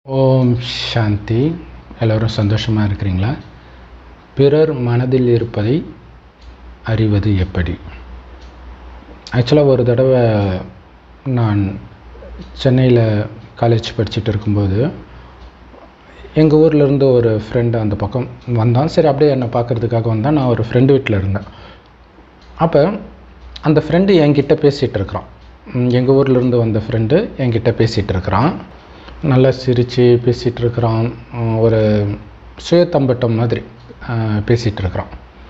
ஓம் சாந்தி எல்லோரும் சந்தோஷமாக இருக்கிறீங்களா பிறர் மனதில் இருப்பதை அறிவது எப்படி ஆக்சுவலாக ஒரு தடவை நான் சென்னையில் காலேஜ் படிச்சுட்டு இருக்கும்போது எங்கள் ஊர்ல இருந்து ஒரு ஃப்ரெண்டு அந்த பக்கம் வந்தான் சரி அப்படியே என்னை பார்க்கறதுக்காக வந்தான் நான் ஒரு ஃப்ரெண்டு வீட்டில் இருந்தேன் அப்போ அந்த ஃப்ரெண்டு என்கிட்ட பேசிகிட்டு இருக்கிறான் எங்கள் ஊர்லேருந்து வந்த ஃப்ரெண்டு என்கிட்ட பேசிகிட்டு இருக்கிறான் நல்லா சிரித்து பேசிகிட்டு இருக்கிறான் உம், ஒரு சுயத்தம்பட்டம் மாதிரி பேசிகிட்டு இருக்கிறான்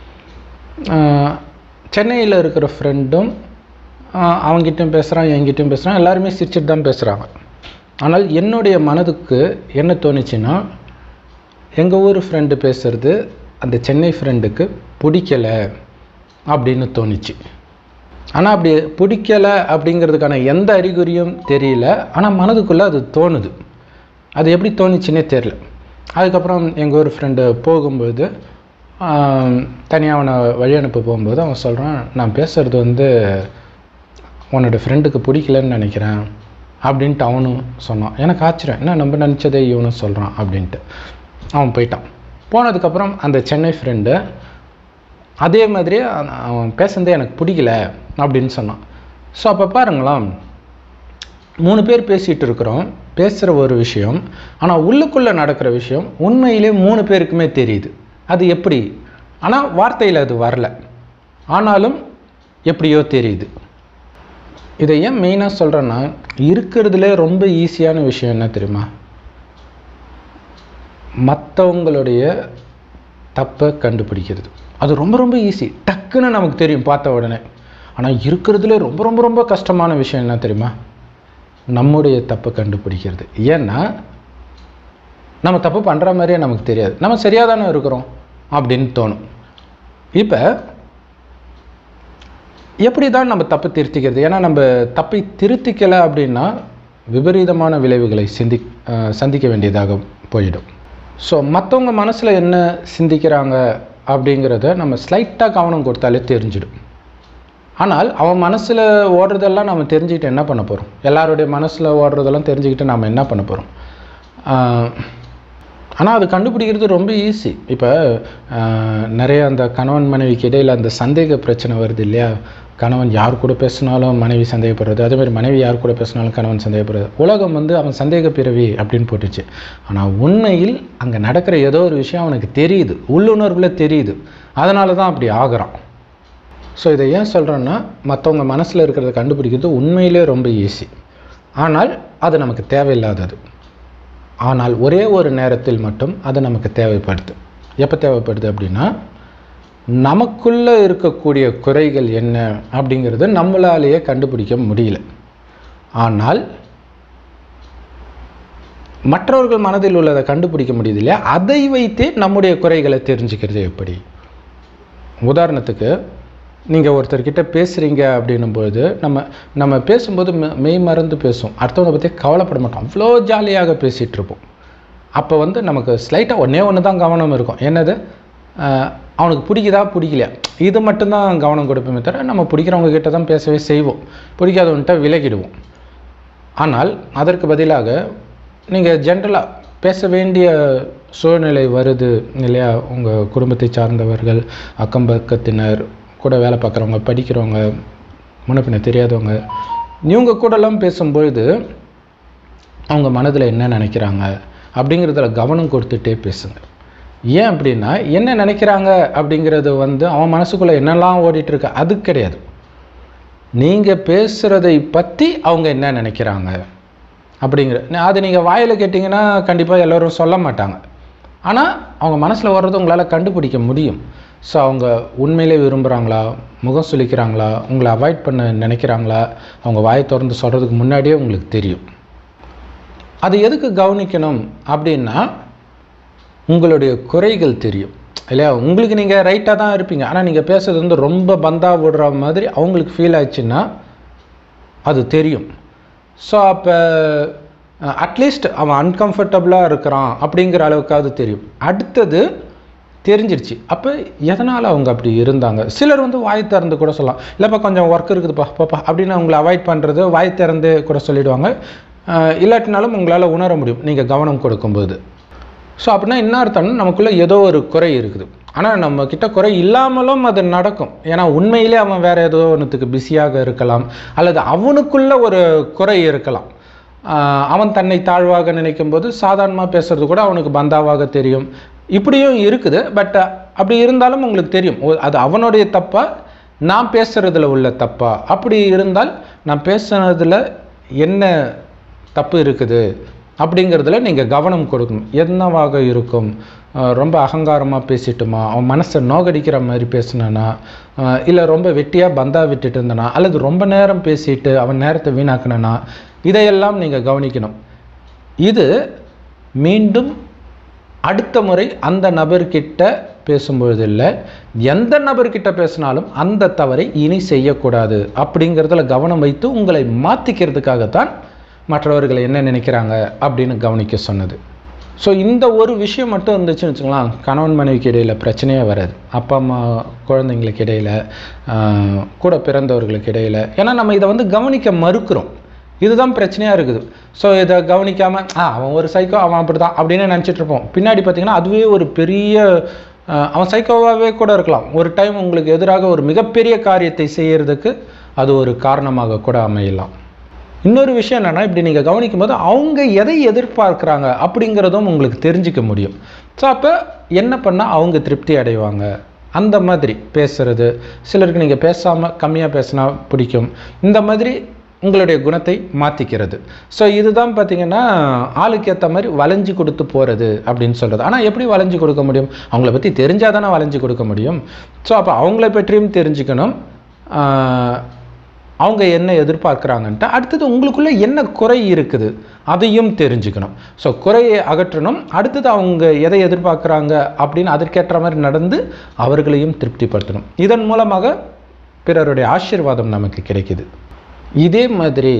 சென்னையில் இருக்கிற ஃப்ரெண்டும் அவங்ககிட்டயும் பேசுகிறான் என்கிட்டயும் பேசுகிறான் எல்லாருமே சிரிச்சிட்டு தான் பேசுகிறாங்க ஆனால் என்னுடைய மனதுக்கு என்ன தோணுச்சுன்னா எங்கள் ஊர் ஃப்ரெண்டு பேசுகிறது அந்த சென்னை ஃப்ரெண்டுக்கு பிடிக்கலை அப்படின்னு தோணுச்சு ஆனால் அப்படி பிடிக்கலை அப்படிங்கிறதுக்கான எந்த அறிகுறியும் தெரியல ஆனால் மனதுக்குள்ளே அது தோணுது அது எப்படி தோணுச்சுன்னே தெரில அதுக்கப்புறம் எங்கள் ஒரு ஃப்ரெண்டு போகும்போது தனியாக அவனை வழி அனுப்ப போகும்போது அவன் சொல்கிறான் நான் பேசுகிறது வந்து உன்னோட ஃப்ரெண்டுக்கு பிடிக்கலன்னு நினைக்கிறேன் அப்படின்ட்டு அவனும் சொன்னான் எனக்கு ஆச்சரியம் என்ன நம்ம நினச்சதே இவனும் சொல்கிறான் அப்படின்ட்டு அவன் போயிட்டான் போனதுக்கப்புறம் அந்த சென்னை ஃப்ரெண்டு அதே மாதிரியே அவன் அவன் பேசுனதே எனக்கு பிடிக்கல அப்படின்னு சொன்னான் ஸோ அப்போ பாருங்களேன் மூணு பேர் பேசிகிட்டு இருக்கிறோம் பேசுகிற ஒரு விஷயம் ஆனால் உள்ளுக்குள்ளே நடக்கிற விஷயம் உண்மையிலே மூணு பேருக்குமே தெரியுது அது எப்படி ஆனால் வார்த்தையில் அது வரல ஆனாலும் எப்படியோ தெரியுது இதை ஏன் மெயினாக சொல்கிறேன்னா இருக்கிறதுலே ரொம்ப ஈஸியான விஷயம் என்ன தெரியுமா மற்றவங்களுடைய தப்பை கண்டுபிடிக்கிறது அது ரொம்ப ரொம்ப ஈஸி டக்குன்னு நமக்கு தெரியும் பார்த்த உடனே ஆனால் இருக்கிறதுலே ரொம்ப ரொம்ப ரொம்ப கஷ்டமான விஷயம் என்ன தெரியுமா நம்முடைய தப்பை கண்டுபிடிக்கிறது ஏன்னா நம்ம தப்பு பண்ணுற மாதிரியே நமக்கு தெரியாது நம்ம சரியாக தானே இருக்கிறோம் அப்படின்னு தோணும் இப்போ எப்படி தான் நம்ம தப்பு திருத்திக்கிறது ஏன்னா நம்ம தப்பை திருத்திக்கலை அப்படின்னா விபரீதமான விளைவுகளை சிந்தி அஹ் சந்திக்க வேண்டியதாக போயிடும் ஸோ மற்றவங்க மனசில் என்ன சிந்திக்கிறாங்க அப்படிங்கிறத நம்ம ஸ்லைட்டாக கவனம் கொடுத்தாலே தெரிஞ்சிடும் ஆனால் அவன் மனசில் ஓடுறதெல்லாம் நம்ம தெரிஞ்சுக்கிட்டு என்ன பண்ண போகிறோம் எல்லாருடைய மனசில் ஓடுறதெல்லாம் தெரிஞ்சுக்கிட்டு நாம் என்ன பண்ண போகிறோம் ஆனால் அது கண்டுபிடிக்கிறது ரொம்ப ஈஸி இப்போ நிறைய அந்த கணவன் மனைவிக்கு இடையில் அந்த சந்தேக பிரச்சனை வருது இல்லையா கணவன் யார் கூட பேசினாலும் மனைவி சந்தேகப்படுறது அதே மாதிரி மனைவி யார் கூட பேசினாலும் கணவன் சந்தேகப்படுறது உலகம் வந்து அவன் சந்தேக பிறவி அப்படின்னு போட்டுச்சு ஆனால் உண்மையில் அங்கே நடக்கிற ஏதோ ஒரு விஷயம் அவனுக்கு தெரியுது உள்ளுணர்வில் தெரியுது அதனால தான் அப்படி ஆகுறான் ஸோ இதை ஏன் சொல்கிறேன்னா மற்றவங்க மனசில் இருக்கிறத கண்டுபிடிக்கிறது உண்மையிலே ரொம்ப ஈஸி ஆனால் அது நமக்கு தேவையில்லாதது ஆனால் ஒரே ஒரு நேரத்தில் மட்டும் அது நமக்கு தேவைப்படுது எப்போ தேவைப்படுது அப்படின்னா நமக்குள்ளே இருக்கக்கூடிய குறைகள் என்ன அப்படிங்கிறது நம்மளாலேயே கண்டுபிடிக்க முடியல ஆனால் மற்றவர்கள் மனதில் உள்ளதை கண்டுபிடிக்க முடியுது இல்லையா அதை வைத்தே நம்முடைய குறைகளை தெரிஞ்சுக்கிறது எப்படி உதாரணத்துக்கு நீங்கள் ஒருத்தர்கிட்ட பேசுகிறீங்க அப்படின்னும்போது நம்ம நம்ம பேசும்போது மெ- மெய் மறந்து பேசுவோம் அடுத்தவங்க பற்றி கவலைப்பட மாட்டோம் அவ்வளோ ஜாலியாக பேசிகிட்டு இருப்போம் அப்போ வந்து நமக்கு ஸ்லைட்டாக ஒன்றே ஒன்று தான் கவனம் இருக்கும் என்னது ஆஹ், அவனுக்கு பிடிக்குதா பிடிக்கலையா இது மட்டும்தான் கவனம் கொடுப்போமே தவிர நம்ம பிடிக்கிறவங்க கிட்ட தான் பேசவே செய்வோம் பிடிக்காதவன்கிட்ட விலகிடுவோம் ஆனால் அதற்கு பதிலாக நீங்கள் ஜென்ரலாக பேச வேண்டிய சூழ்நிலை வருது இல்லையா உங்கள் குடும்பத்தை சார்ந்தவர்கள் அக்கம் பக்கத்தினர் கூட வேலை பார்க்குறவங்க படிக்கிறவங்க முன்ன பின்ன தெரியாதவங்க இவங்க கூடலாம் பேசும்பொழுது அவங்க மனதில் என்ன நினைக்கிறாங்க அப்படிங்கிறதுல கவனம் கொடுத்துட்டே பேசுங்க ஏன் அப்படின்னா என்ன நினைக்கிறாங்க அப்படிங்கிறது வந்து அவன் மனசுக்குள்ளே என்னெல்லாம் ஓடிட்டு இருக்கு அது கிடையாது நீங்கள் பேசுகிறதை பற்றி அவங்க என்ன நினைக்கிறாங்க அப்படிங்கிற ந- அது நீங்கள் வாயில் கேட்டிங்கன்னா கண்டிப்பாக எல்லோரும் சொல்ல மாட்டாங்க ஆனால் அவங்க மனசில் வர்றது உங்களால் கண்டுபிடிக்க முடியும் ஸோ அவங்க உண்மையிலே விரும்புகிறாங்களா முகம் சுளிக்கிறாங்களா உங்களை அவாய்ட் பண்ண நினைக்கிறாங்களா அவங்க வாயை திறந்து சொல்கிறதுக்கு முன்னாடியே உங்களுக்கு தெரியும் அது எதுக்கு கவனிக்கணும் அப்படின்னா உங்களுடைய குறைகள் தெரியும் இல்லையா உங்களுக்கு நீங்கள் ரைட்டாக தான் இருப்பீங்க ஆனால் நீங்கள் பேசுறது வந்து ரொம்ப பந்தா விடுற மாதிரி அவங்களுக்கு ஃபீல் ஆச்சுன்னா அது தெரியும் ஸோ அப்போ அட்லீஸ்ட் அவன் அன்கம்ஃபர்டபுளாக இருக்கிறான் அப்படிங்கிற அளவுக்காவது தெரியும் அடுத்தது தெரிஞ்சிருச்சு அப்போ எதனால் அவங்க அப்படி இருந்தாங்க சிலர் வந்து வாய் திறந்து கூட சொல்லலாம் இல்லைப்பா கொஞ்சம் ஒர்க் இருக்குதுப்பா பாப்பா அப்படின்னு அவங்கள அவாய்ட் பண்ணுறது வாய் திறந்து கூட சொல்லிடுவாங்க அஹ், இல்லாட்டினாலும் உங்களால் உணர முடியும் நீங்கள் கவனம் கொடுக்கும்போது ஸோ அப்படின்னா என்ன அர்த்தம்னா நமக்குள்ளே ஏதோ ஒரு குறை இருக்குது ஆனால் நம்ம கிட்ட குறை இல்லாமலும் அது நடக்கும் ஏன்னா உண்மையிலே அவன் வேற ஏதோ ஒன்றுத்துக்கு பிஸியாக இருக்கலாம் அல்லது அவனுக்குள்ள ஒரு குறை இருக்கலாம் ஆஹ் அவன் தன்னை தாழ்வாக நினைக்கும் போது சாதாரணமாக பேசுறது கூட அவனுக்கு பந்தாவாக தெரியும் இப்படியும் இருக்குது பட் அப்படி இருந்தாலும் உங்களுக்கு தெரியும் ஓ, அது அவனுடைய தப்பா நான் பேசுறதுல உள்ள தப்பா அப்படி இருந்தால் நான் பேசுனதுல என்ன தப்பு இருக்குது அப்படிங்கிறதுல நீங்கள் கவனம் கொடுக்கணும் என்னவாக இருக்கும் அஹ் ரொம்ப அகங்காரமாக பேசிட்டுமா அவன் மனசை நோகடிக்கிற மாதிரி பேசினானா இல்லை ரொம்ப வெட்டியாக பந்தா விட்டுட்டு இருந்தானா அல்லது ரொம்ப நேரம் பேசிட்டு அவன் நேரத்தை வீணாக்கினானா இதையெல்லாம் நீங்கள் கவனிக்கணும் இது மீண்டும் அடுத்த முறை அந்த நபர்கிட்ட பேசும்பொழுது இல்லை எந்த நபர்கிட்ட பேசினாலும் அந்த தவறை இனி செய்யக்கூடாது அப்படிங்கிறதுல கவனம் வைத்து உங்களை மாற்றிக்கிறதுக்காகத்தான் மற்றவர்கள் என்ன நினைக்கிறாங்க அப்படின்னு கவனிக்க சொன்னது ஸோ இந்த ஒரு விஷயம் மட்டும் இருந்துச்சுன்னு வச்சுக்கலாம் கணவன் மனைவிக்கு இடையில் பிரச்சனையே வராது அப்பா அம்மா குழந்தைங்களுக்கு இடையில் ஆஹ், கூட பிறந்தவர்களுக்கு இடையில் ஏன்னா நம்ம இதை வந்து கவனிக்க மறுக்கிறோம் இதுதான் பிரச்சனையாக இருக்குது ஸோ இதை கவனிக்காமல் ஆ அவன் ஒரு சைக்கோ அவன் அப்படி தான் அப்படின்னு நினச்சிட்டு இருப்போம் பின்னாடி பார்த்தீங்கன்னா அதுவே ஒரு பெரிய ஆஹ், அவன் சைக்கோவாகவே கூட இருக்கலாம் ஒரு டைம் உங்களுக்கு எதிராக ஒரு மிகப்பெரிய காரியத்தை செய்யறதுக்கு அது ஒரு காரணமாக கூட அமையலாம் இன்னொரு விஷயம் என்னன்னா இப்படி நீங்கள் கவனிக்கும் போது அவங்க எதை எதிர்பார்க்குறாங்க அப்படிங்கிறதும் உங்களுக்கு தெரிஞ்சுக்க முடியும் ஸோ அப்போ என்ன பண்ணால் அவங்க திருப்தி அடைவாங்க அந்த மாதிரி பேசுறது சிலருக்கு நீங்கள் பேசாமல் கம்மியாக பேசினா பிடிக்கும் இந்த மாதிரி உங்களுடைய குணத்தை மாற்றிக்கிறது ஸோ இதுதான் பார்த்தீங்கன்னா ஆளுக்கு ஏற்ற மாதிரி வளைஞ்சு கொடுத்து போகிறது அப்படின்னு சொல்கிறது ஆனால் எப்படி வளைஞ்சு கொடுக்க முடியும் அவங்கள பற்றி தெரிஞ்சால் தானே வளைஞ்சு கொடுக்க முடியும் ஸோ அப்போ அவங்கள பற்றியும் தெரிஞ்சுக்கணும் ஆஹ், அவங்க என்ன எதிர்பார்க்குறாங்கன்ட்டு அடுத்தது உங்களுக்குள்ள என்ன குறை இருக்குது அதையும் தெரிஞ்சுக்கணும் ஸோ குறையை அகற்றணும் அடுத்தது அவங்க எதை எதிர்பார்க்குறாங்க அப்படின்னு அதற்கேற்ற மாதிரி நடந்து அவர்களையும் திருப்திப்படுத்தணும் இதன் மூலமாக பிறருடைய ஆசீர்வாதம் நமக்கு கிடைக்குது இதே மாதிரி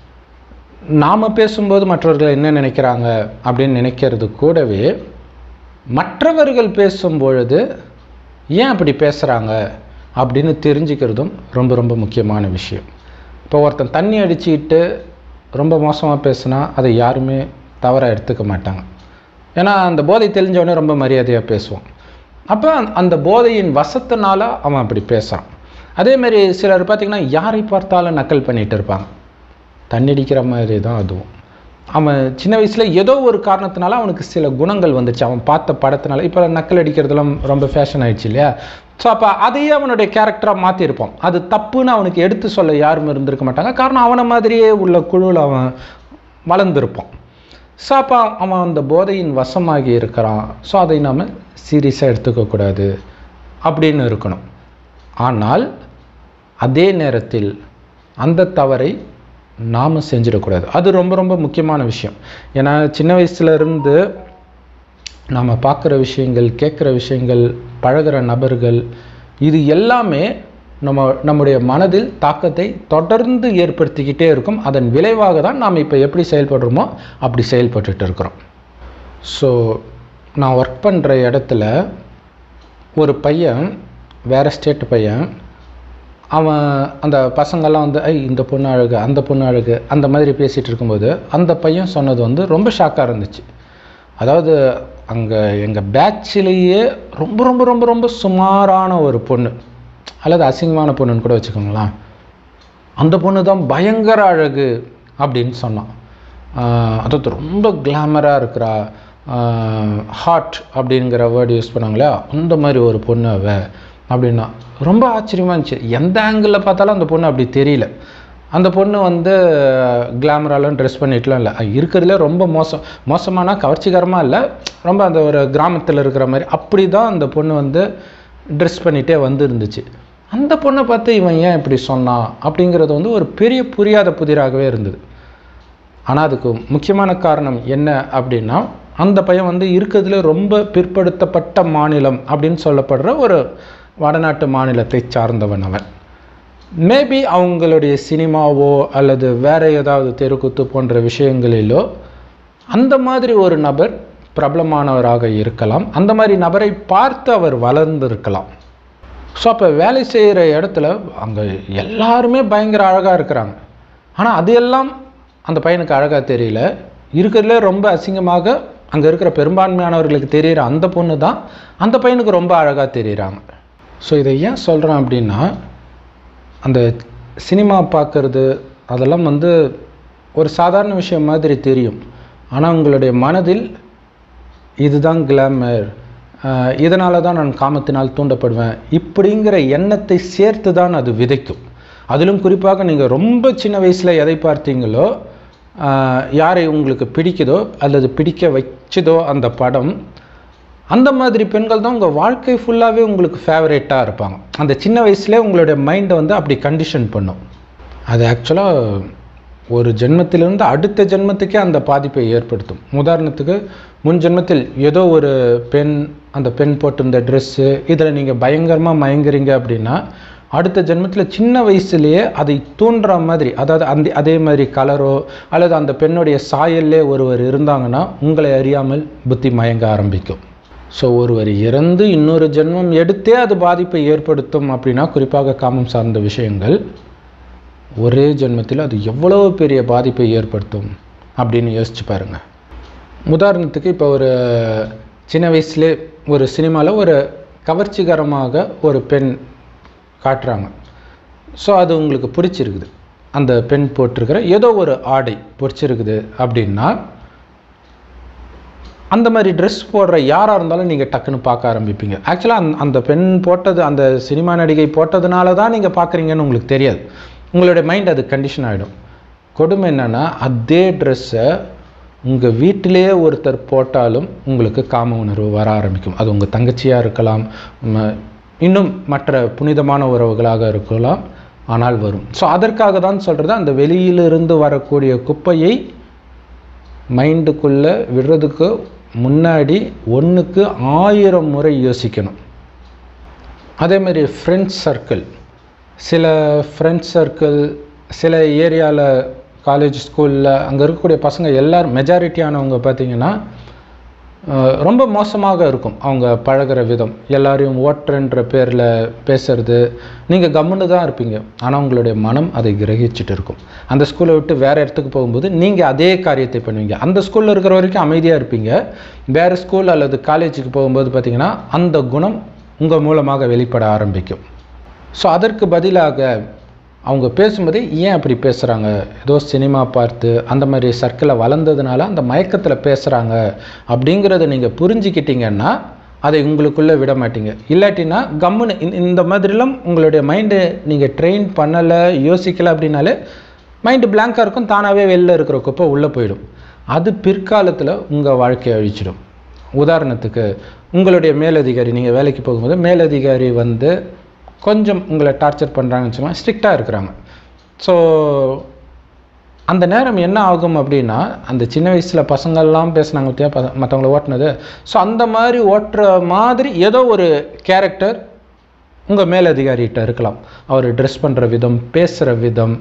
நாம் பேசும்போது மற்றவர்கள் என்ன நினைக்கிறாங்க அப்படின்னு நினைக்கிறது கூடவே மற்றவர்கள் பேசும் பொழுது ஏன் அப்படி பேசுகிறாங்க அப்படின்னு தெரிஞ்சுக்கிறதும் ரொம்ப ரொம்ப முக்கியமான விஷயம் இப்போ ஒருத்தன் தண்ணி அடிச்சுக்கிட்டு ரொம்ப மோசமாக பேசுனா அதை யாருமே தவறாக எடுத்துக்க மாட்டாங்க ஏன்னா அந்த போதை தெரிஞ்சவனே ரொம்ப மரியாதையாக பேசுவான் அப்போ அந்த போதையின் வசத்தினால அவன் அப்படி பேசுகிறான் அதேமாரி சிலர் பார்த்திங்கன்னா யாரை பார்த்தாலும் நக்கல் பண்ணிகிட்டு இருப்பாங்க தண்ணி அடிக்கிற மாதிரி தான் அதுவும் அவன் சின்ன வயசில் ஏதோ ஒரு காரணத்தினால அவனுக்கு சில குணங்கள் வந்துச்சு அவன் பார்த்த படத்தினால இப்போ நக்கல் அடிக்கிறதுலாம் ரொம்ப ஃபேஷன் ஆயிடுச்சு இல்லையா ஸோ அப்போ அதையே அவனுடைய கேரக்டராக மாற்றிருப்பான் அது தப்புன்னு அவனுக்கு எடுத்து சொல்ல யாரும் இருந்திருக்க மாட்டாங்க காரணம் அவனை மாதிரியே உள்ள குழுவில் அவன் வளர்ந்துருப்பான் ஸோ அப்போ அவன் அந்த போதையின் வசமாகி இருக்கிறான் ஸோ அதை நாம் சீரியஸாக எடுத்துக்கக்கூடாது அப்படின்னு இருக்கணும் ஆனால் அதே நேரத்தில் அந்த தவறை நாம் செஞ்சிடக்கூடாது அது ரொம்ப ரொம்ப முக்கியமான விஷயம் ஏன்னா சின்ன வயசுல இருந்து நாம் பார்க்குற விஷயங்கள் கேட்குற விஷயங்கள் பழகுற நபர்கள் இது எல்லாமே நம்ம நம்முடைய மனதில் தாக்கத்தை தொடர்ந்து ஏற்படுத்திக்கிட்டே இருக்கும் அதன் விளைவாக தான் நாம் இப்போ எப்படி செயல்படுறோமோ அப்படி செயல்பட்டுட்டு இருக்கிறோம் ஸோ நான் ஒர்க் பண்ணுற இடத்துல ஒரு பையன் வேறு ஸ்டேட் பையன் அவன் அந்த பசங்கள்லாம் வந்து ஐ இந்த பொண்ணு அழகு அந்த பொண்ணு அழகு அந்த மாதிரி பேசிகிட்டு இருக்கும்போது அந்த பையன் சொன்னது வந்து ரொம்ப ஷாக்காக இருந்துச்சு அதாவது அங்கே எங்கள் பேட்சிலேயே ரொம்ப ரொம்ப ரொம்ப ரொம்ப சுமாரான ஒரு பொண்ணு அல்லது அசிங்கமான பொண்ணுன்னு கூட வச்சுக்கோங்களேன் அந்த பொண்ணு தான் பயங்கர அழகு அப்படின்னு சொன்னான் ஆஹ் அதாவது ரொம்ப கிளாமராக இருக்கிறா ஹாட் அப்படிங்கிற வேர்டு யூஸ் பண்ணாங்களே அந்த மாதிரி ஒரு பொண்ணு அவ அப்படின்னா ரொம்ப ஆச்சரியமாக இருந்துச்சு எந்த ஆங்கிளில் பார்த்தாலும் அந்த பொண்ணு அப்படி தெரியல அந்த பொண்ணு வந்து கிளாமராலாம் ட்ரெஸ் பண்ணிட்டுலாம் இல்லை இருக்கிறதுல ரொம்ப மோசம் மோசமான கவர்ச்சிகரமாக இல்லை ரொம்ப அந்த ஒரு கிராமத்தில் இருக்கிற மாதிரி அப்படி தான் அந்த பொண்ணு வந்து ட்ரெஸ் பண்ணிகிட்டே வந்து இருந்துச்சு அந்த பொண்ணை பார்த்து இவன் ஏன் இப்படி சொன்னான் அப்படிங்கிறது வந்து ஒரு பெரிய புரியாத புதிராகவே இருந்தது ஆனால் அதுக்கு முக்கியமான காரணம் என்ன அப்படின்னா அந்த பையன் வந்து இருக்கிறதுல ரொம்ப பிற்படுத்தப்பட்ட மாநிலம் அப்படின்னு சொல்லப்படுற ஒரு வடநாட்டு மாநிலத்தை சார்ந்தவன் அவன் மேபி அவங்களுடைய சினிமாவோ அல்லது வேற ஏதாவது தெருக்கூத்து போன்ற விஷயங்களிலோ அந்த மாதிரி ஒரு நபர் பிரபலமானவராக இருக்கலாம் அந்த மாதிரி நபரை பார்த்து அவர் வளர்ந்திருக்கலாம் ஸோ அப்போ வேலை செய்கிற இடத்துல அங்கே எல்லாருமே பயங்கர அழகாக இருக்கிறாங்க ஆனால் அது எல்லாம் அந்த பையனுக்கு அழகாக தெரியல இருக்கிறதுல ரொம்ப அசிங்கமாக அங்கே இருக்கிற பெரும்பான்மையானவர்களுக்கு தெரிகிற அந்த பொண்ணு தான் அந்த பையனுக்கு ரொம்ப அழகாக தெரியுறாங்க ஸோ இதை ஏன் சொல்கிறேன் அப்படின்னா அந்த சினிமா பார்க்குறது அதெல்லாம் வந்து ஒரு சாதாரண விஷயம் மாதிரி தெரியும் ஆனால் உங்களுடைய மனதில் இதுதான் கிளாமர் இதனால தான் நான் காமத்தினால் தூண்டப்படுவேன் இப்படிங்கிற எண்ணத்தை சேர்த்து தான் அது விதைக்கும் அதிலும் குறிப்பாக நீங்கள் ரொம்ப சின்ன வயசில் எதை பார்த்தீங்களோ ஆஹ், யாரை உங்களுக்கு பிடிக்குதோ அல்லது பிடிக்க வச்சதோ அந்த படம் அந்த மாதிரி பெண்கள் தான் உங்கள் வாழ்க்கை ஃபுல்லாகவே உங்களுக்கு ஃபேவரேட்டாக இருப்பாங்க அந்த சின்ன வயசுலேயே உங்களுடைய மைண்டை வந்து அப்படி கண்டிஷன் பண்ணும் அது ஆக்சுவலாக ஒரு ஜென்மத்திலிருந்து அடுத்த ஜென்மத்துக்கே அந்த பாதிப்பை ஏற்படுத்தும் உதாரணத்துக்கு முன் ஜென்மத்தில் ஏதோ ஒரு பெண் அந்த பெண் போட்டிருந்த ட்ரெஸ்ஸு இதில் நீங்கள் பயங்கரமாக மயங்குறீங்க அப்படின்னா அடுத்த ஜென்மத்தில் சின்ன வயசுலேயே அதை தூண்டுற மாதிரி அதாவது அந்த அதே மாதிரி கலரோ அல்லது அந்த பெண்ணுடைய சாயல்லே ஒருவர் இருந்தாங்கன்னா உங்களை அறியாமல் புத்தி மயங்க ஆரம்பிக்கும் ஸோ ஒருவர் இறந்து இன்னொரு ஜென்மம் எடுத்தே அது பாதிப்பை ஏற்படுத்தும் அப்படின்னா குறிப்பாக காமம் சார்ந்த விஷயங்கள் ஒரே ஜென்மத்தில் அது எவ்வளோ பெரிய பாதிப்பை ஏற்படுத்தும் அப்படின்னு யோசிச்சு பாருங்க உதாரணத்துக்கு இப்போ ஒரு சின்ன வயசுலே ஒரு சினிமாவில் ஒரு கவர்ச்சிகரமாக ஒரு பெண் காட்டுறாங்க ஸோ அது உங்களுக்கு பிடிச்சிருக்குது அந்த பெண் போட்டிருக்கிற ஏதோ ஒரு ஆடை பிடிச்சிருக்குது அப்படின்னா அந்த மாதிரி ட்ரெஸ் போடுற யாராக இருந்தாலும் நீங்கள் டக்குன்னு பார்க்க ஆரம்பிப்பீங்க ஆக்சுவலாக அந்த அந்த பெண் போட்டது அந்த சினிமா நடிகை போட்டதுனால தான் நீங்கள் பார்க்குறீங்கன்னு உங்களுக்கு தெரியாது உங்களுடைய மைண்ட் அது கண்டிஷன் ஆகிடும் கொடுமை என்னென்னா அதே ட்ரெஸ்ஸை உங்கள் வீட்டிலேயே ஒருத்தர் போட்டாலும் உங்களுக்கு காம உணர்வு வர ஆரம்பிக்கும் அது உங்கள் தங்கச்சியாக இருக்கலாம் ம- இன்னும் மற்ற புனிதமான உறவுகளாக இருக்கலாம் ஆனால் வரும் ஸோ அதற்காக தான் சொல்கிறது அந்த வெளியிலிருந்து வரக்கூடிய குப்பையை மைண்டுக்குள்ளே விடுறதுக்கு முன்னாடி ஒன்றுக்கு ஆயிரம் முறை யோசிக்கணும் அதே மாதிரி ஃப்ரெண்ட்ஸ் சர்க்கிள் சில ஃப்ரெண்ட்ஸ் சர்க்கிள் சில ஏரியாவில் காலேஜ் ஸ்கூலில் அங்கே இருக்கக்கூடிய பசங்க எல்லாரும் மெஜாரிட்டியானவங்க பார்த்தீங்கன்னா அஹ், ரொம்ப மோசமாக இருக்கும் அவங்க பழகுற விதம் எல்லாரையும் ஓட்டுறன்ற பேரில் பேசுறது நீங்கள் கம்முன்னு தான் இருப்பீங்க ஆனால் உங்களுடைய மனம் அதை கிரகிச்சிட்டு இருக்கும் அந்த ஸ்கூலை விட்டு வேறு இடத்துக்கு போகும்போது நீங்கள் அதே காரியத்தை பண்ணுவீங்க அந்த ஸ்கூலில் இருக்கிற வரைக்கும் அமைதியாக இருப்பீங்க வேறு ஸ்கூல் அல்லது காலேஜுக்கு போகும்போது பார்த்தீங்கன்னா அந்த குணம் உங்கள் மூலமாக வெளிப்பட ஆரம்பிக்கும் ஸோ அதற்கு பதிலாக அவங்க பேசும்போதே ஏன் அப்படி பேசுகிறாங்க ஏதோ சினிமா பார்த்து அந்த மாதிரி சர்க்கிளை வளர்ந்ததுனால அந்த மயக்கத்தில் பேசுகிறாங்க அப்படிங்கிறத நீங்கள் புரிஞ்சுக்கிட்டீங்கன்னா அதை உங்களுக்குள்ளே விட மாட்டீங்க இல்லாட்டினா கம்முன்னு இந்த- இந்த மாதிரிலாம் உங்களுடைய மைண்டை நீங்கள் ட்ரெயின் பண்ணலை யோசிக்கலை அப்படின்னாலே மைண்டு பிளாங்காக இருக்கும் தானாகவே வெளில இருக்கிற குப்பை உள்ளே போயிடும் அது பிற்காலத்தில் உங்கள் வாழ்க்கையை அழிச்சிடும் உதாரணத்துக்கு உங்களுடைய மேலதிகாரி நீங்கள் வேலைக்கு போகும்போது மேலதிகாரி வந்து கொஞ்சம் உங்களை டார்ச்சர் பண்ணுறாங்கன்னு வச்சுக்கோங்க ஸ்ட்ரிக்டாக இருக்கிறாங்க ஸோ அந்த நேரம் என்ன ஆகும் அப்படின்னா அந்த சின்ன வயசில் பசங்கள்லாம் பேசுனாங்க பற்றியா மற்றவங்கள ஓட்டுனது ஸோ அந்த மாதிரி ஓட்டுற மாதிரி ஏதோ ஒரு கேரக்டர் உங்கள் மேலதிகாரிகிட்ட இருக்கலாம் அவர் ட்ரெஸ் பண்ணுற விதம் பேசுகிற விதம்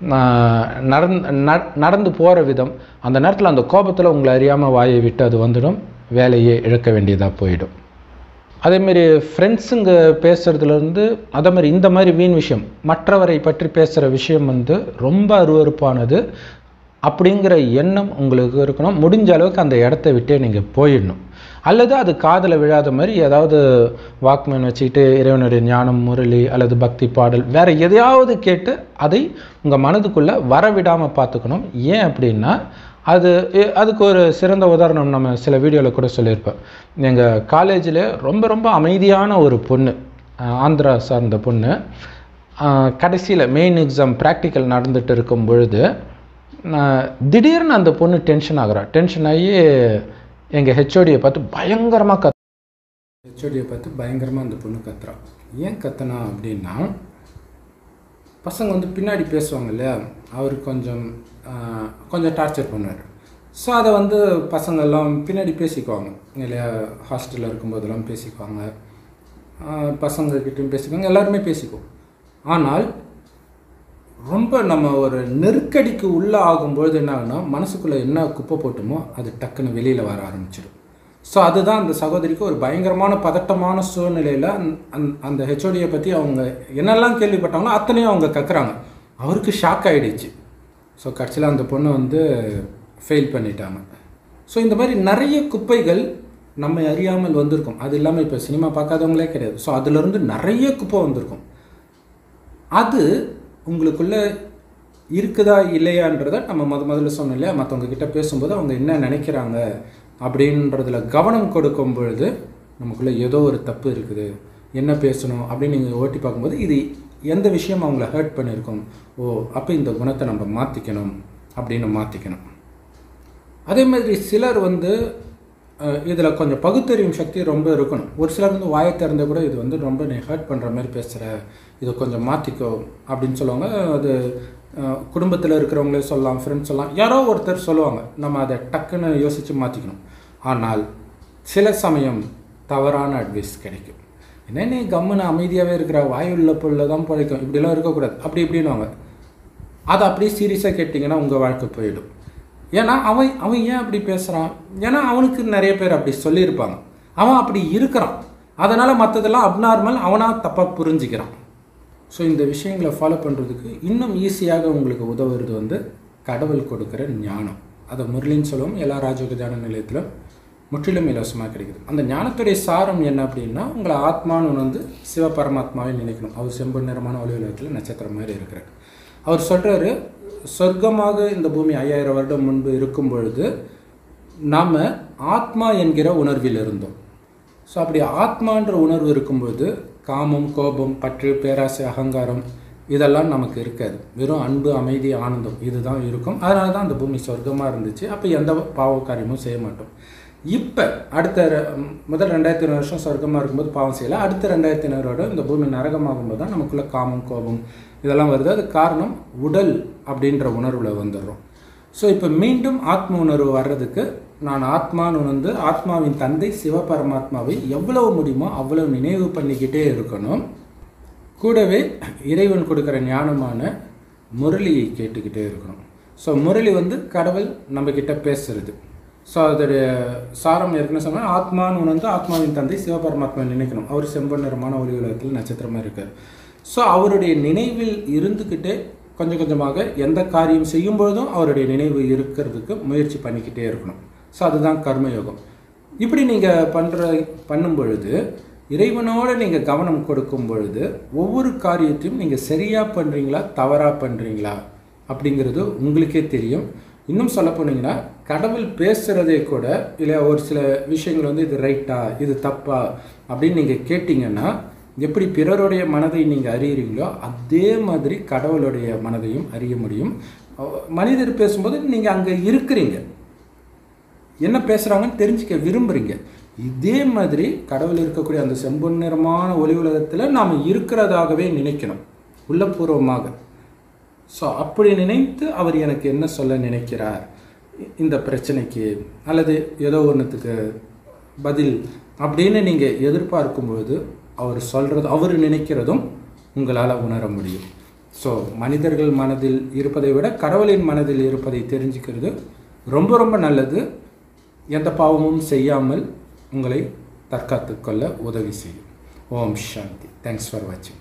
நடந்து நடந்து போகிற விதம் அந்த நேரத்தில் அந்த கோபத்தில் உங்களை அறியாமல் வாயை விட்டு அது வந்துடும் வேலையை இழக்க வேண்டியதாக போயிடும் அதேமாரி ஃப்ரெண்ட்ஸுங்க பேசுகிறதுலேருந்து அதே மாதிரி இந்த மாதிரி வீண் விஷயம் மற்றவரை பற்றி பேசுகிற விஷயம் வந்து ரொம்ப அருவருப்பானது அப்படிங்கிற எண்ணம் உங்களுக்கு இருக்கணும் முடிஞ்ச அளவுக்கு அந்த இடத்த விட்டே நீங்கள் போயிடணும் அல்லது அது காதில் விழாத மாதிரி ஏதாவது வாக்மேன் வச்சுக்கிட்டு இறைவனுடைய ஞானம் முரளி அல்லது பக்தி பாடல் வேறு எதையாவது கேட்டு அதை உங்கள் மனதுக்குள்ளே வரவிடாமல் பார்த்துக்கணும் ஏன் அப்படின்னா அது எ- அதுக்கு ஒரு சிறந்த உதாரணம் நம்ம சில வீடியோவில் கூட சொல்லியிருப்போம் எங்கள் காலேஜில் ரொம்ப ரொம்ப அமைதியான ஒரு பொண்ணு அஹ் ஆந்திரா சார்ந்த பொண்ணு கடைசியில் மெயின் எக்ஸாம் ப்ராக்டிக்கல் நடந்துட்டு இருக்கும் பொழுது நான் திடீர்னு அந்த பொண்ணு டென்ஷன் ஆகுறா டென்ஷன் ஆகி எங்கள் ஹெச்ஓடியை பார்த்து பயங்கரமாக கத் ஹெச்ஓடியை பார்த்து பயங்கரமாக அந்த பொண்ணு கத்துறா ஏன் கத்துனா அப்படின்னா பசங்க வந்து பின்னாடி பேசுவாங்க இல்லையா அவர் கொஞ்சம் ஆஹ், கொஞ்சம் டார்ச்சர் பண்ணுவார் ஸோ அதை வந்து பசங்கள்லாம் பின்னாடி பேசிக்குவாங்க இல்லையா ஹாஸ்டலில் இருக்கும்போதெல்லாம் பேசிக்குவாங்க ஆஹ், பசங்கக்கிட்டையும் பேசிக்குவாங்க எல்லாருமே பேசிக்குவோம் ஆனால் ரொம்ப நம்ம ஒரு நெருக்கடிக்கு உள்ளே ஆகும்பொழுது என்ன ஆகுனா மனசுக்குள்ளே என்ன குப்பை போட்டுமோ அது டக்குன்னு வெளியில் வர ஆரம்பிச்சிடும் ஸோ அதுதான் அந்த சகோதரிக்கு ஒரு பயங்கரமான பதட்டமான சூழ்நிலையில் அந்த அந்த ஹெச்ஓடியை பற்றி அவங்க என்னெல்லாம் கேள்விப்பட்டாங்களோ அத்தனையும் அவங்க கக்குறாங்க அவருக்கு ஷாக் ஆயிடுச்சு ஸோ கடைசியில் அந்த பொண்ணை வந்து ஃபெயில் பண்ணிட்டாங்க ஸோ இந்த மாதிரி நிறைய குப்பைகள் நம்ம அறியாமல் வந்திருக்கும் அது இல்லாமல் இப்போ சினிமா பார்க்காதவங்களே கிடையாது ஸோ அதுலேருந்து நிறைய குப்பை வந்திருக்கும் அது உங்களுக்குள்ள இருக்குதா இல்லையான்றத நம்ம முத முதல்ல சொன்னோம் இல்லையா மற்றவங்க கிட்ட பேசும்போது அவங்க என்ன நினைக்கிறாங்க அப்படின்றதுல கவனம் கொடுக்கும் பொழுது நமக்குள்ள ஏதோ ஒரு தப்பு இருக்குது என்ன பேசணும் அப்படின்னு நீங்கள் ஓட்டி பார்க்கும்போது இது எந்த விஷயம் அவங்கள ஹர்ட் பண்ணியிருக்கும் ஓ அப்போ இந்த குணத்தை நம்ம மாற்றிக்கணும் அப்படின்னு மாற்றிக்கணும் அதே மாதிரி சிலர் வந்து இதில் கொஞ்சம் பகுத்தறியும் சக்தி ரொம்ப இருக்கணும் ஒரு சிலர் வந்து வாயை திறந்த கூட இது வந்து ரொம்ப நீ ஹர்ட் பண்ணுற மாதிரி பேசுகிற இதை கொஞ்சம் மாற்றிக்கோ அப்படின்னு சொல்லுவாங்க அது குடும்பத்தில் இருக்கிறவங்களே சொல்லலாம் ஃப்ரெண்ட்ஸ் சொல்லலாம் யாரோ ஒருத்தர் சொல்லுவாங்க நம்ம அதை டக்குன்னு யோசித்து மாற்றிக்கணும் ஆனால் சில சமயம் தவறான அட்வைஸ் கிடைக்கும் என்ன நீ கம்முன்னு அமைதியாகவே இருக்கிற வாயுள்ள பொருளை தான் பிழைக்கும் இப்படிலாம் இருக்கக்கூடாது அப்படி இப்படின்னுவாங்க அதை அப்படியே சீரியஸாக கேட்டிங்கன்னா உங்கள் வாழ்க்கை போயிடும் ஏன்னா அவன் அவன் ஏன் அப்படி பேசுகிறான் ஏன்னா அவனுக்கு நிறைய பேர் அப்படி சொல்லியிருப்பாங்க அவன் அப்படி இருக்கிறான் அதனால் மற்றதெல்லாம் அப்நார்மல் அவனாக தப்பாக புரிஞ்சுக்கிறான் ஸோ இந்த விஷயங்களை ஃபாலோ பண்ணுறதுக்கு இன்னும் ஈஸியாக உங்களுக்கு உதவுறது வந்து கடவுள் கொடுக்குற ஞானம் அதை முரளின்னு சொல்லுவோம் எல்லா ராஜயோக தியான நிலையத்திலும் முற்றிலும் இலவசமாக கிடைக்குது அந்த ஞானத்துடைய சாரம் என்ன அப்படின்னா உங்களை ஆத்மான்னு வந்து சிவ பரமாத்மாவை நினைக்கணும் அவர் செம்பு நிறமான ஒளி உலகத்தில் நட்சத்திரம் மாதிரி இருக்கிறார் அவர் சொல்கிறாரு சொர்க்கமாக இந்த பூமி ஐயாயிரம் வருடம் முன்பு இருக்கும் பொழுது நாம் ஆத்மா என்கிற உணர்வில் இருந்தோம் ஸோ அப்படி ஆத்மான்ற உணர்வு இருக்கும்பொழுது காமம் கோபம் பற்று பேராசை அகங்காரம் இதெல்லாம் நமக்கு இருக்காது வெறும் அன்பு அமைதி ஆனந்தம் இதுதான் இருக்கும் அதனால தான் அந்த பூமி சொர்க்கமாக இருந்துச்சு அப்போ எந்த பாவ காரியமும் செய்ய மாட்டோம் இப்போ அடுத்த ர- முதல் ரெண்டாயிரத்தி ஐநூறு வருஷம் சொர்க்கமாக இருக்கும்போது பாவம் செய்யலை அடுத்த ரெண்டாயிரத்தி ஐநூறு வருடம் இந்த பூமி நரகமாகும்போது தான் நமக்குள்ள காமம் கோபம் இதெல்லாம் வருது அது காரணம் உடல் அப்படின்ற உணர்வில் வந்துடுறோம் ஸோ இப்போ மீண்டும் ஆத்ம உணர்வு வர்றதுக்கு நான் ஆத்மான்னு உணர்ந்து ஆத்மாவின் தந்தை சிவபரமாத்மாவை எவ்வளவு முடியுமோ அவ்வளவு நினைவு பண்ணிக்கிட்டே இருக்கணும் கூடவே இறைவன் கொடுக்குற ஞானமான முரளியை கேட்டுக்கிட்டே இருக்கணும் ஸோ முரளி வந்து கடவுள் நம்மக்கிட்ட பேசுறது ஸோ அதோடைய சாரம் ஏற்கனவே சொன்னால் ஆத்மான்னு உணர்ந்து ஆத்மாவின் தந்தை சிவபரமாத்மா நினைக்கணும் அவர் செம்பன் நிறமான ஒளி உலகத்தில் நட்சத்திரமாக இருக்கார் ஸோ அவருடைய நினைவில் இருந்துக்கிட்டே கொஞ்சம் கொஞ்சமாக எந்த காரியம் செய்யும் பொழுதும் அவருடைய நினைவு இருக்கிறதுக்கு முயற்சி பண்ணிக்கிட்டே இருக்கணும் ஸோ அதுதான் கர்மயோகம் இப்படி நீங்கள் பண்ணுற பண்ணும் பொழுது இறைவனோடு நீங்கள் கவனம் கொடுக்கும் பொழுது ஒவ்வொரு காரியத்தையும் நீங்கள் சரியாக பண்ணுறீங்களா தவறாக பண்ணுறீங்களா அப்படிங்கிறது உங்களுக்கே தெரியும் இன்னும் சொல்ல போனீங்கன்னா கடவுள் பேசுகிறதே கூட இல்லை ஒரு சில விஷயங்கள் வந்து இது ரைட்டா இது தப்பா அப்படின்னு நீங்கள் கேட்டிங்கன்னா எப்படி பிறருடைய மனதை நீங்கள் அறியறீங்களோ அதே மாதிரி கடவுளுடைய மனதையும் அறிய முடியும் அஹ் மனிதர் பேசும்போது நீங்கள் அங்கே இருக்கிறீங்க என்ன பேசுகிறாங்கன்னு தெரிஞ்சுக்க விரும்புகிறீங்க இதே மாதிரி கடவுள் இருக்கக்கூடிய அந்த செம்பொன் நிறமான ஒளி உலகத்தில் நாம் இருக்கிறதாகவே நினைக்கணும் உள்ளபூர்வமாக ஸோ அப்படி நினைத்து அவர் எனக்கு என்ன சொல்ல நினைக்கிறார் இ- இந்த பிரச்சனைக்கு அல்லது ஏதோ ஒன்றுத்துக்கு பதில் அப்படின்னு நீங்கள் எதிர்பார்க்கும்பொழுது அவர் சொல்கிறது அவர் நினைக்கிறதும் உங்களால் உணர முடியும் ஸோ மனிதர்கள் மனதில் இருப்பதை விட கடவுளின் மனதில் இருப்பதை தெரிஞ்சுக்கிறது ரொம்ப ரொம்ப நல்லது எந்த பாவமும் செய்யாமல் உங்களை தற்காத்துக் கொள்ள உதவி செய்யும் ஓம் சாந்தி தேங்க்ஸ் ஃபார் வாட்சிங்